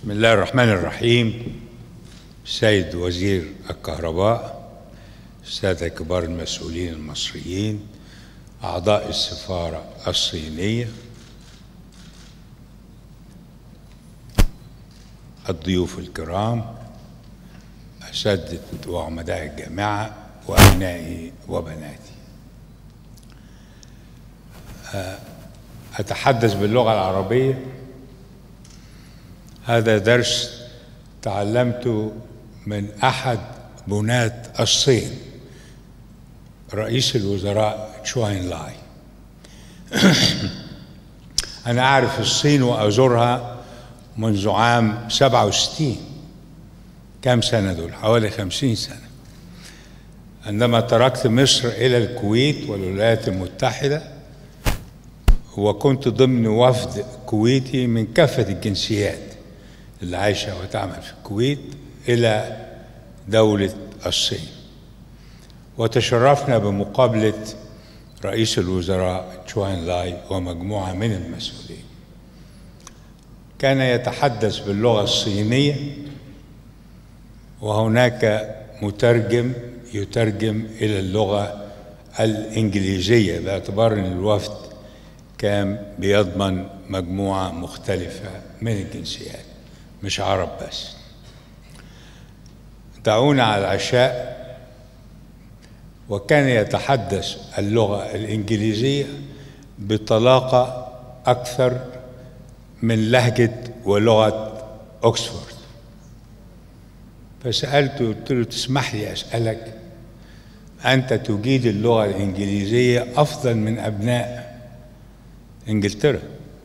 بسم الله الرحمن الرحيم سيد وزير الكهرباء السادة كبار المسؤولين المصريين أعضاء السفارة الصينية الضيوف الكرام أساتذة وعمداء الجامعة وأبنائي وبناتي أتحدث باللغة العربية هذا درس تعلمته من أحد بناة الصين رئيس الوزراء تشواين لاي أنا أعرف الصين وأزورها منذ عام 67 كم سنة دول حوالي خمسين سنة عندما تركت مصر إلى الكويت والولايات المتحدة وكنت ضمن وفد كويتي من كافة الجنسيات اللي عايشة وتعمل في الكويت إلى دولة الصين وتشرفنا بمقابلة رئيس الوزراء تشوان لاي ومجموعة من المسؤولين كان يتحدث باللغة الصينية وهناك مترجم يترجم إلى اللغة الإنجليزية باعتبار أن الوفد كان بيضمن مجموعة مختلفة من الجنسيات مش عرب بس دعونا على العشاء وكان يتحدث اللغة الإنجليزية بطلاقة أكثر من لهجة ولغة أكسفورد فسألته قلت له تسمح لي أسألك أنت تجيد اللغة الإنجليزية أفضل من أبناء إنجلترا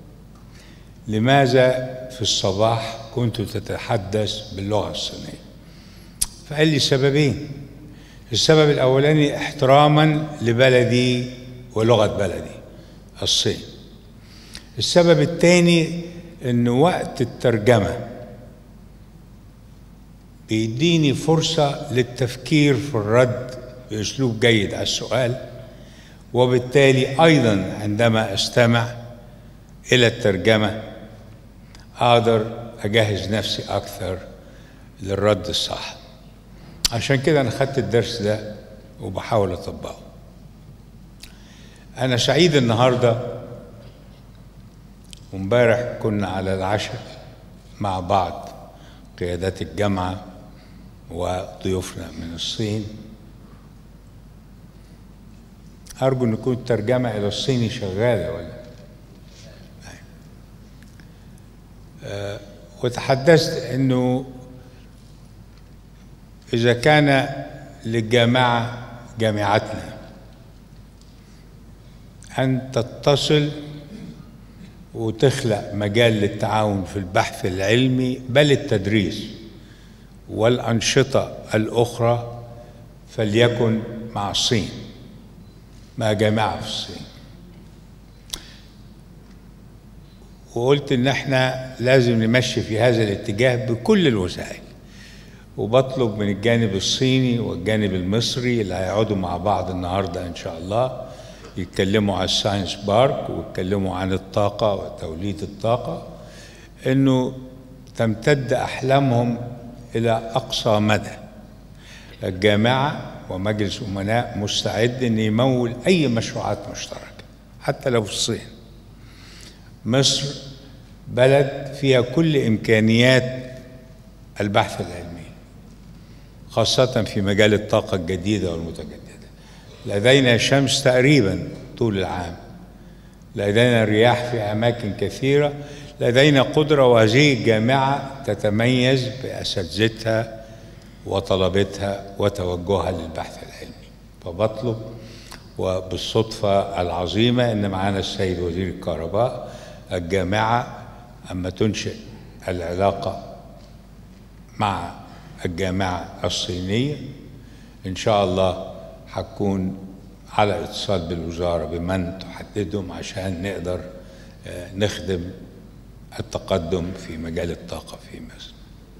لماذا في الصباح كنت تتحدث باللغة الصينية فقال لي سببين السبب الأولاني احتراما لبلدي ولغة بلدي الصين السبب الثاني أن وقت الترجمة بيديني فرصة للتفكير في الرد بأسلوب جيد على السؤال وبالتالي أيضا عندما أستمع إلى الترجمة أقدر أجهز نفسي أكثر للرد الصح عشان كده أنا خدت الدرس ده وبحاول أطبقه أنا سعيد النهاردة وامبارح كنا على العشاء مع بعض قيادات الجامعة وضيوفنا من الصين أرجو أن يكون الترجمة إلى الصيني شغالة ولا أه وتحدثت أنه إذا كان للجامعة جامعتنا أن تتصل وتخلق مجال للتعاون في البحث العلمي بل التدريس والأنشطة الأخرى فليكن مع الصين مع جامعة في الصين وقلت ان احنا لازم نمشي في هذا الاتجاه بكل الوسائل وبطلب من الجانب الصيني والجانب المصري اللي هيقعدوا مع بعض النهارده ان شاء الله يتكلموا عن الساينس بارك ويتكلموا عن الطاقة وتوليد الطاقة انه تمتد احلامهم الى اقصى مدى الجامعة ومجلس أمناء مستعد أن يمول أي مشروعات مشتركة حتى لو في الصين مصر بلد فيها كل إمكانيات البحث العلمي خاصة في مجال الطاقة الجديدة والمتجددة لدينا شمس تقريبا طول العام لدينا رياح في أماكن كثيرة لدينا قدرة وهذه الجامعة تتميز بأساتذتها وطلبتها وتوجهها للبحث العلمي فبطلب وبالصدفة العظيمة أن معنا السيد وزير الكهرباء الجامعة أما تنشئ العلاقة مع الجامعة الصينية إن شاء الله هتكون على اتصال بالوزارة بمن تحددهم عشان نقدر نخدم التقدم في مجال الطاقة في مصر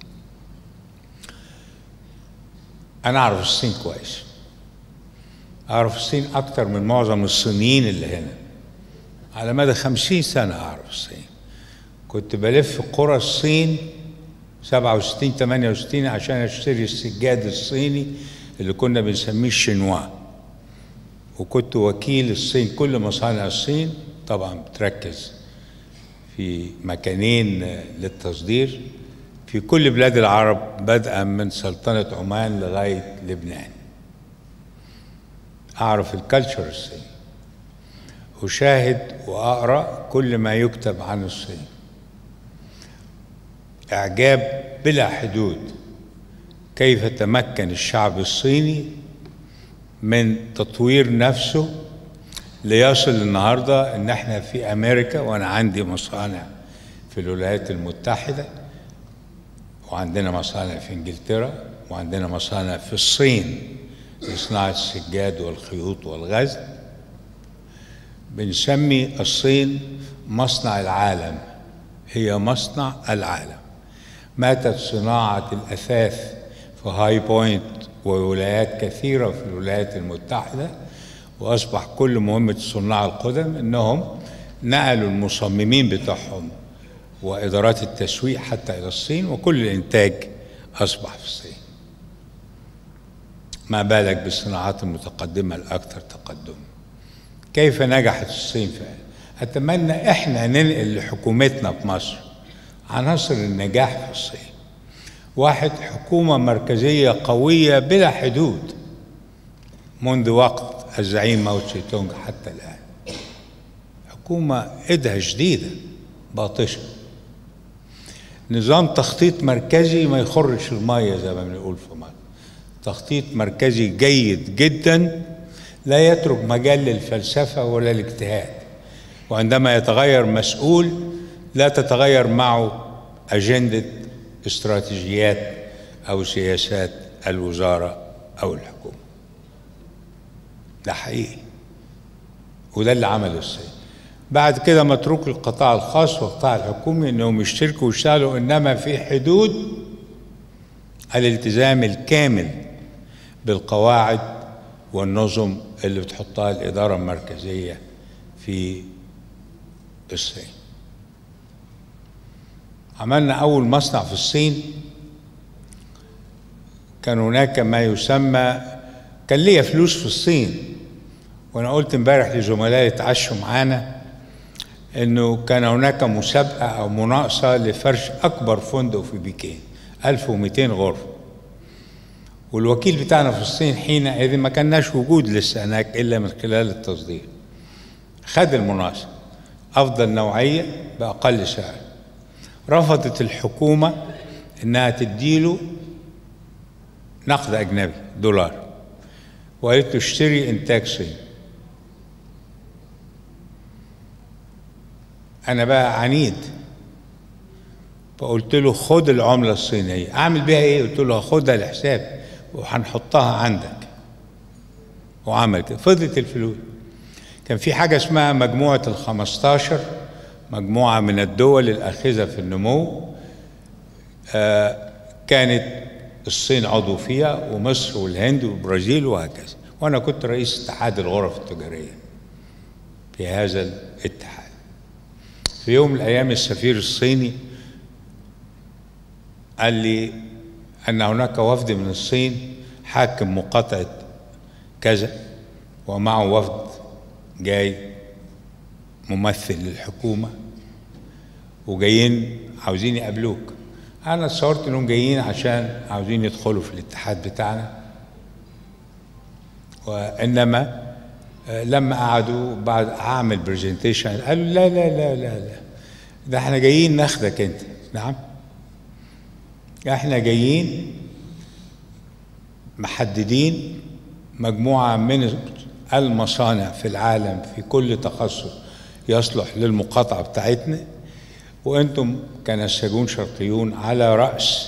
أنا أعرف الصين كويس أعرف الصين أكتر من معظم الصينيين اللي هنا على مدى خمسين سنة أعرف الصين كنت بلف قرى الصين 67 68 عشان اشتري السجاد الصيني اللي كنا بنسميه الشنوا وكنت وكيل الصين كل مصانع الصين طبعا بتركز في مكانين للتصدير في كل بلاد العرب بدءا من سلطنة عمان لغاية لبنان أعرف الكالتشر الصيني أشاهد وأقرأ كل ما يكتب عن الصين إعجاب بلا حدود كيف تمكن الشعب الصيني من تطوير نفسه ليصل النهارده ان احنا في امريكا وانا عندي مصانع في الولايات المتحده وعندنا مصانع في انجلترا وعندنا مصانع في الصين لصناعه السجاد والخيوط والغزل بنسمي الصين مصنع العالم هي مصنع العالم ماتت صناعه الاثاث في هاي بوينت وولايات كثيره في الولايات المتحده واصبح كل مهمه صناع القدم انهم نقلوا المصممين بتاعهم وادارات التسويق حتى الى الصين وكل الانتاج اصبح في الصين ما بالك بالصناعات المتقدمه الاكثر تقدما كيف نجحت الصين فعلا اتمنى احنا ننقل لحكومتنا في مصر عناصر النجاح في الصين واحد حكومه مركزيه قويه بلا حدود منذ وقت الزعيم ماو تسي تونغ حتى الآن حكومة إيدها جديدة باطشة نظام تخطيط مركزي ما يخرش المية زي ما بنقول في مصر تخطيط مركزي جيد جدا لا يترك مجال للفلسفة ولا الاجتهاد وعندما يتغير مسؤول لا تتغير معه أجندة استراتيجيات أو سياسات الوزارة أو الحكومة ده حقيقي وده اللي عمله الصين بعد كده متروك القطاع الخاص والقطاع الحكومي انهم يشتركوا ويشتغلوا انما في حدود الالتزام الكامل بالقواعد والنظم اللي بتحطها الاداره المركزيه في الصين عملنا اول مصنع في الصين كان هناك ما يسمى كان ليا فلوس في الصين وانا قلت امبارح لزملائي اتعشوا معانا انه كان هناك مسابقه او مناقصه لفرش اكبر فندق في بكين 1200 غرفه والوكيل بتاعنا في الصين حينئذ ما كناش وجود لسه هناك الا من خلال التصدير خد المناقصه افضل نوعيه باقل سعر رفضت الحكومه انها تديله نقد اجنبي دولار وقالت له اشتري انتاج صيني انا بقى عنيد فقلت له خد العملة الصينية اعمل بيها ايه قلت له خدها لحساب وهنحطها عندك وعمل كده فضلت الفلوس كان في حاجة اسمها مجموعة الخمستاشر مجموعة من الدول الآخذة في النمو آه كانت الصين عضو فيها ومصر والهند والبرازيل وهكذا وانا كنت رئيس اتحاد الغرف التجاريه في هذا الاتحاد في يوم من الايام السفير الصيني قال لي ان هناك وفد من الصين حاكم مقاطعه كذا ومعه وفد جاي ممثل للحكومه وجايين عاوزين يقابلوك انا اتصورت انهم جايين عشان عاوزين يدخلوا في الاتحاد بتاعنا وانما لما قعدوا بعد اعمل برزنتيشن قالوا لا لا لا لا لا ده احنا جايين ناخدك انت نعم احنا جايين محددين مجموعه من المصانع في العالم في كل تخصص يصلح للمقاطعه بتاعتنا وانتم كنساجون شرقيون على راس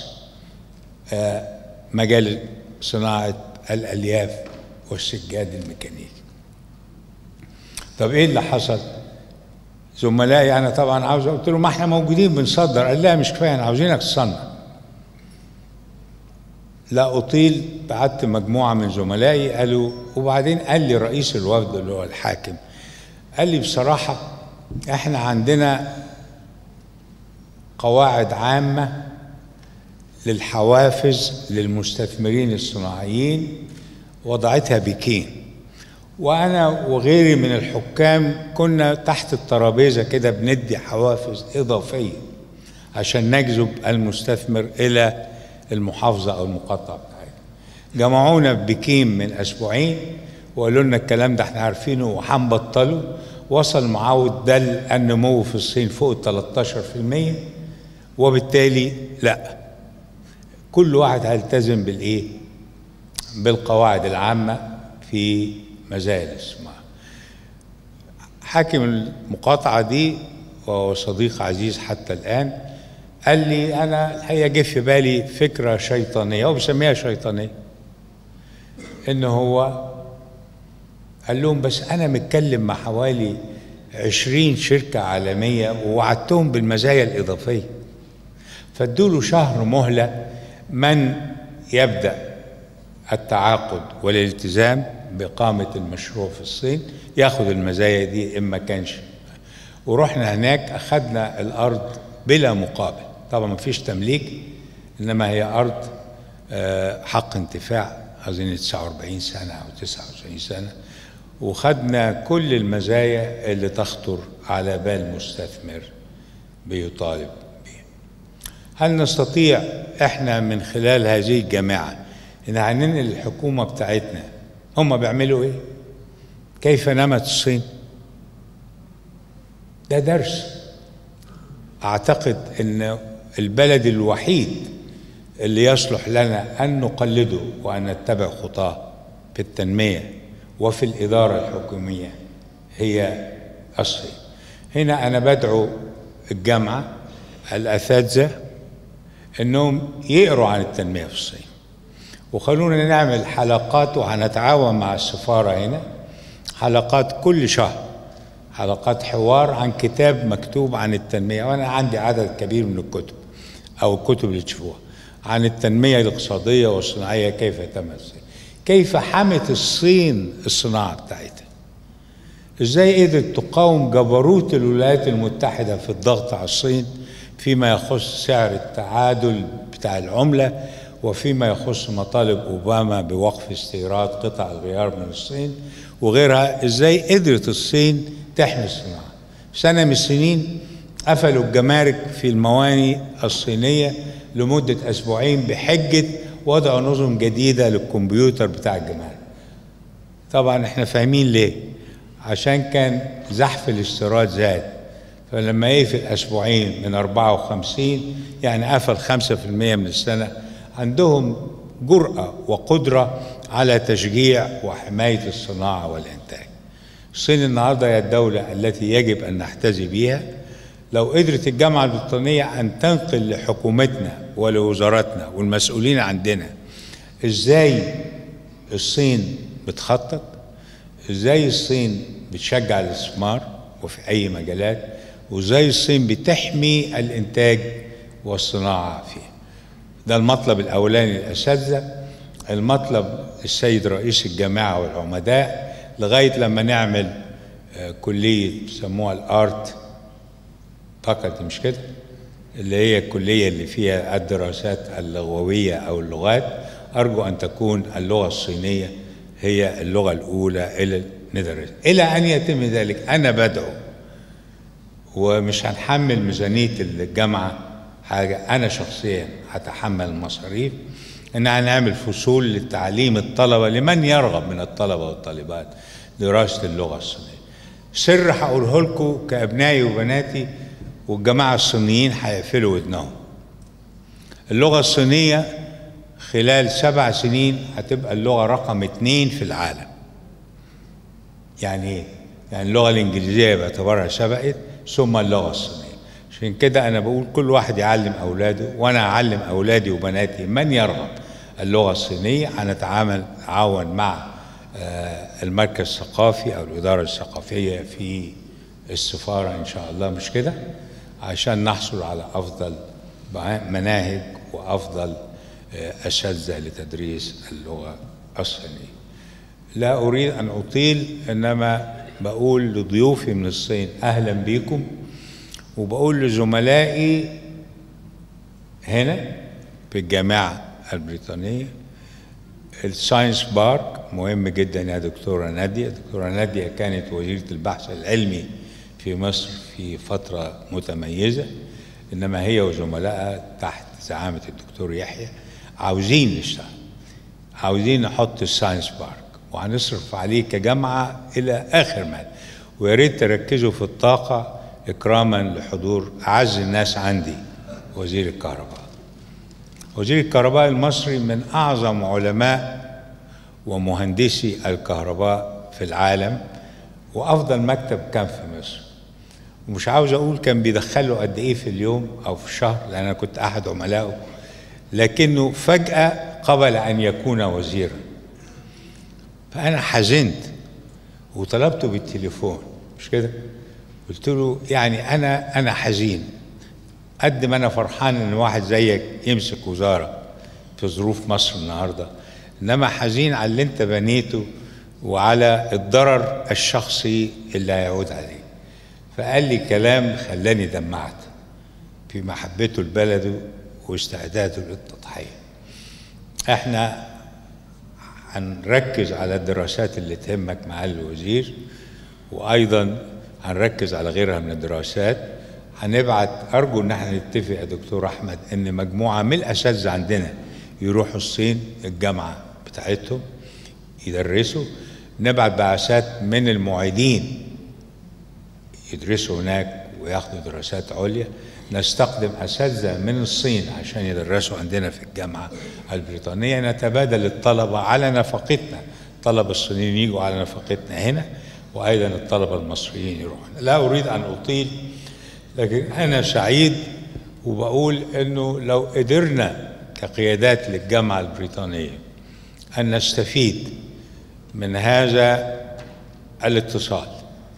مجال صناعه الالياف والسجاد الميكانيكي طب ايه اللي حصل زملائي انا طبعا عاوز قلت له ما احنا موجودين بنصدر قال لا مش كفايه انا عاوزينك تصنع لا اطيل بعت مجموعه من زملائي قالوا وبعدين قال لي رئيس الوفد اللي هو الحاكم قال لي بصراحه احنا عندنا قواعد عامه للحوافز للمستثمرين الصناعيين وضعتها بكين وانا وغيري من الحكام كنا تحت الترابيزه كده بندي حوافز اضافيه عشان نجذب المستثمر الى المحافظه او المقاطعه بتاعتنا جمعونا بكين من اسبوعين وقالوا لنا الكلام ده احنا عارفينه وهنبطله وصل معاود دل النمو في الصين فوق ال 13% وبالتالي لا كل واحد هيلتزم بالايه بالقواعد العامه في مزايا الاستثمار حاكم المقاطعه دي وهو صديق عزيز حتى الان قال لي انا الحقيقه جه في بالي فكره شيطانيه هو بيسميها شيطانيه ان هو قال لهم بس انا متكلم مع حوالي عشرين شركة عالمية ووعدتهم بالمزايا الإضافية فادوا له شهر مهلة من يبدأ التعاقد والالتزام بإقامة المشروع في الصين ياخد المزايا دي إما كانش ورحنا هناك أخدنا الأرض بلا مقابل طبعا ما فيش تمليك إنما هي أرض حق انتفاع أظن 49 سنة أو 99 سنة وخدنا كل المزايا اللي تخطر على بال مستثمر بيطالب بها هل نستطيع احنا من خلال هذه الجامعة ان هننقل الحكومة بتاعتنا هم بيعملوا ايه كيف نمت الصين ده درس اعتقد ان البلد الوحيد اللي يصلح لنا ان نقلده وان نتبع خطاه في التنميه وفي الإدارة الحكومية هي الصين هنا أنا بدعو الجامعة الأساتذة أنهم يقروا عن التنمية في الصين وخلونا نعمل حلقات وهنتعاون مع السفارة هنا حلقات كل شهر حلقات حوار عن كتاب مكتوب عن التنمية وأنا عندي عدد كبير من الكتب أو الكتب اللي تشوفوها عن التنمية الاقتصادية والصناعية كيف تم الصين كيف حمت الصين الصناعة بتاعتها ازاي قدرت تقاوم جبروت الولايات المتحدة في الضغط على الصين فيما يخص سعر التعادل بتاع العملة وفيما يخص مطالب أوباما بوقف استيراد قطع الغيار من الصين وغيرها ازاي قدرت الصين تحمي الصناعة سنة من السنين قفلوا الجمارك في المواني الصينية لمدة أسبوعين بحجة وضعوا نظم جديدة للكمبيوتر بتاع الجمارك طبعا احنا فاهمين ليه عشان كان زحف الاستيراد زاد فلما يقفل أسبوعين من 54 يعني قفل 5% من السنة عندهم جرأة وقدرة على تشجيع وحماية الصناعة والإنتاج الصين النهاردة هي الدولة التي يجب أن نحتذي بها لو قدرت الجامعة البريطانية أن تنقل لحكومتنا ولوزاراتنا والمسؤولين عندنا إزاي الصين بتخطط إزاي الصين بتشجع الاستثمار وفي أي مجالات وإزاي الصين بتحمي الإنتاج والصناعة فيه ده المطلب الأولاني للأساتذة المطلب السيد رئيس الجامعة والعمداء لغاية لما نعمل كلية بيسموها الارت فقط مش كده اللي هي الكلية اللي فيها الدراسات اللغوية أو اللغات أرجو أن تكون اللغة الصينية هي اللغة الأولى إلى ندرس إلى أن يتم ذلك أنا بدعو ومش هنحمل ميزانية الجامعة حاجة أنا شخصيا هتحمل المصاريف إن هنعمل فصول لتعليم الطلبة لمن يرغب من الطلبة والطالبات دراسة اللغة الصينية سر هقوله لكم كأبنائي وبناتي والجماعة الصينيين هيقفلوا ودنهم اللغة الصينية خلال سبع سنين هتبقى اللغة رقم اتنين في العالم يعني ايه؟ يعني اللغة الإنجليزية باعتبارها سبقت ثم اللغة الصينية عشان كده أنا بقول كل واحد يعلم أولاده وأنا أعلم أولادي وبناتي من يرغب اللغة الصينية هنتعامل تعاون مع المركز الثقافي أو الإدارة الثقافية في السفارة إن شاء الله مش كده عشان نحصل على أفضل مناهج وأفضل أساتذة لتدريس اللغة الصينية لا أريد أن أطيل إنما بقول لضيوفي من الصين أهلا بكم وبقول لزملائي هنا في في الجامعة البريطانية الساينس بارك مهم جدا يا دكتورة نادية دكتورة نادية كانت وزيرة البحث العلمي في مصر في فترة متميزة إنما هي وزملائها تحت زعامة الدكتور يحيى عاوزين نشتغل عاوزين نحط الساينس بارك وهنصرف عليه كجامعة إلى آخر مال ويا ريت تركزوا في الطاقة إكراما لحضور أعز الناس عندي وزير الكهرباء وزير الكهرباء المصري من أعظم علماء ومهندسي الكهرباء في العالم وأفضل مكتب كان في مصر ومش عاوز أقول كان بيدخله قد إيه في اليوم أو في الشهر لأن أنا كنت أحد عملائه لكنه فجأة قبل أن يكون وزيرا فأنا حزنت وطلبته بالتليفون مش كده قلت له يعني أنا أنا حزين قد ما أنا فرحان إن واحد زيك يمسك وزارة في ظروف مصر النهاردة إنما حزين على اللي أنت بنيته وعلى الضرر الشخصي اللي هيعود عليه فقال لي كلام خلاني دمعت في محبته لبلده واستعداده للتضحية احنا هنركز على الدراسات اللي تهمك مع الوزير وايضا هنركز على غيرها من الدراسات هنبعت ارجو ان احنا نتفق يا دكتور احمد ان مجموعه من الاساتذه عندنا يروحوا الصين الجامعه بتاعتهم يدرسوا نبعت بعثات من المعيدين يدرسوا هناك وياخدوا دراسات عليا نستخدم اساتذه من الصين عشان يدرسوا عندنا في الجامعه البريطانيه نتبادل الطلبه على نفقتنا طلب الصينيين يجوا على نفقتنا هنا وايضا الطلبه المصريين يروحوا لا اريد ان اطيل لكن انا سعيد وبقول انه لو قدرنا كقيادات للجامعه البريطانيه ان نستفيد من هذا الاتصال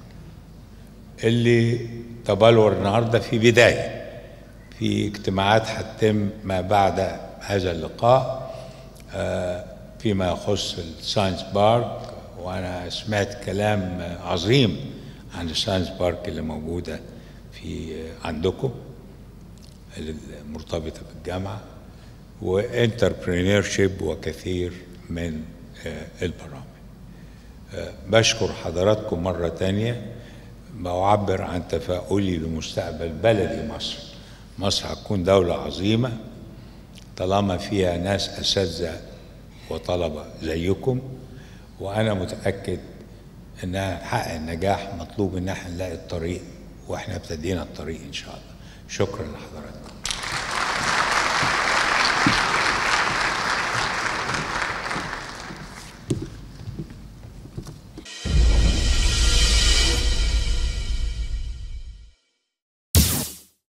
اللي تبلور النهارده في بدايه في اجتماعات هتتم ما بعد هذا اللقاء فيما يخص الساينس بارك وانا سمعت كلام عظيم عن الساينس بارك اللي موجوده في عندكم المرتبطه بالجامعه وانتربرينور شيب وكثير من البرامج بشكر حضراتكم مره تانيه بعبر عن تفاؤلي لمستقبل بلدي مصر مصر هتكون دولة عظيمة طالما فيها ناس أساتذة وطلبة زيكم وأنا متأكد إنها تحقق النجاح مطلوب إن احنا نلاقي الطريق وإحنا ابتدينا الطريق إن شاء الله شكرا لحضراتكم